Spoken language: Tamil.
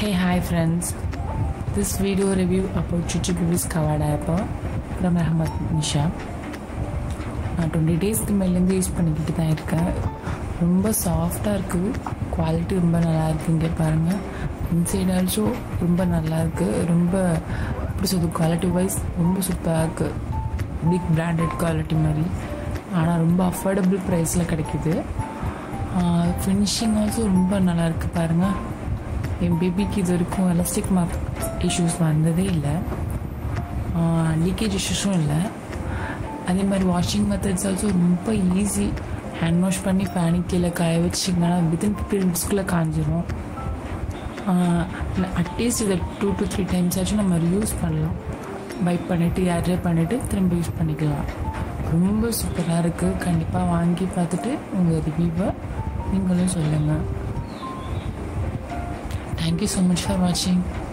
Hey, hi friends. This video review about Chuchu Baby's Kawa diaper from Ahmad Nisha. நான் டுவெண்ட்டி டேஸ்க்கு மேலேருந்து யூஸ் பண்ணிக்கிட்டு தான் இருக்கேன் ரொம்ப சாஃப்டாக இருக்குது குவாலிட்டி ரொம்ப நல்லா இருக்குது இங்கே பாருங்கள் இன்சைட் ஆல்சோ ரொம்ப நல்லா இருக்குது ரொம்ப எப்படி சொல்லுது குவாலிட்டி வைஸ் ரொம்ப சூப்பராக இருக்குது பிக் பிராண்டட் குவாலிட்டி மாதிரி ஆனால் ரொம்ப அஃபோர்டபுள் ப்ரைஸில் கிடைக்குது ஃபினிஷிங் ஆல்சோ ரொம்ப நல்லா இருக்குது பாருங்கள் என் பேபிக்கு இது வரைக்கும் எலாஸ்டிக் மார்க் இஷ்யூஸ் வந்ததே இல்லை லீக்கேஜ் இஷ்யூஸும் இல்லை அதே மாதிரி வாஷிங் மெத்தட்ஸ் ஆல்சோ ரொம்ப ஈஸி ஹேண்ட் வாஷ் பண்ணி ஃபேனுக்கு கீழே காய வச்சிங்கன்னா வித்தின் ஃபிஃப்டி மினிட்ஸ்க்குள்ளே காஞ்சிரும் அட்லீஸ்ட் இதை டூ டு த்ரீ டைம்ஸ் ஆச்சும் நம்ம யூஸ் பண்ணலாம் பைப் பண்ணிவிட்டு ஏர்ட்ரை பண்ணிவிட்டு திரும்ப யூஸ் பண்ணிக்கலாம் ரொம்ப சூப்பராக இருக்குது கண்டிப்பாக வாங்கி பார்த்துட்டு உங்கள் ரிவ்யூவை நீங்களும் சொல்லுங்கள் தேங்க்யூ ஸோ மச் ஃபார் வாட்சிங்